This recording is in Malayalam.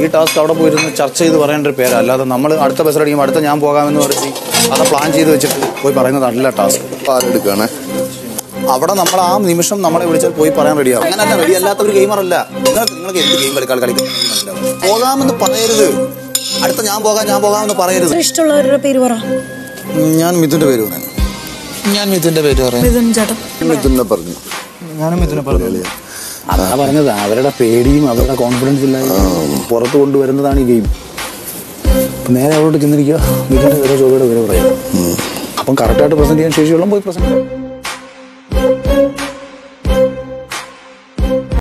ഈ ടാസ്ക് അവിടെ പോയിരുന്ന് ചർച്ച ചെയ്ത് പറയേണ്ട ഒരു പേരാ അല്ലാതെ നമ്മൾ അടുത്ത ബസ്സിലടിക്കുമ്പോൾ അടുത്ത ഞാൻ പോകാമെന്ന് പറഞ്ഞ് അത് പ്ലാൻ ചെയ്ത് വെച്ചിട്ട് പോയി പറയുന്നതല്ല ടാസ്ക് ആരെടുക്കാണ് അവിടെ നമ്മൾ ആ നിമിഷം നമ്മളെ വിളിച്ചാൽ പോയി പറയാൻ റെഡിയാവും അങ്ങനല്ല റെഡി അല്ലാത്ത ഒരു ഗെയിമറല്ല നിങ്ങൾക്ക് നിങ്ങൾക്ക് എന്ത് ഗെയിം കളിക്കാൻ കളിക്കാൻ മനസ്സിലാവും പോകാമെന്ന് പറയരുത് അടുത്ത ഞാൻ പോകാം ഞാൻ പോകാമെന്ന് പറയരുത് ഇഷ്ടമുള്ളവരുടെ പേര് പറ ഞാൻ മിഥുന്റെ പേര് പറയുന്നു ഞാൻ മിഥുന്റെ പേര് പറയാം മിഥുൻ ചേട്ടൻ മിഥുനെ പറഞ്ഞു ഞാനും മിഥുനെ പറഞ്ഞു അതാ പറഞ്ഞത് അവരുടെ പേടിയും അവരുടെ കോൺഫിഡൻസ് ഇല്ലായ്മ പുറത്ത് കൊണ്ടുവരുന്നതാണ് ഈ ഗെയിം അപ്പം നേരെ അവരോട് ചെന്നിരിക്കുക മിഥുന്റെ പേരോ ചോദ്യയുടെ പേരോ പറയാം അപ്പം കറക്റ്റായിട്ട് പ്രസന്റ് ചെയ്യാൻ ശേഷിയുള്ള പോയി പ്രസന്റ്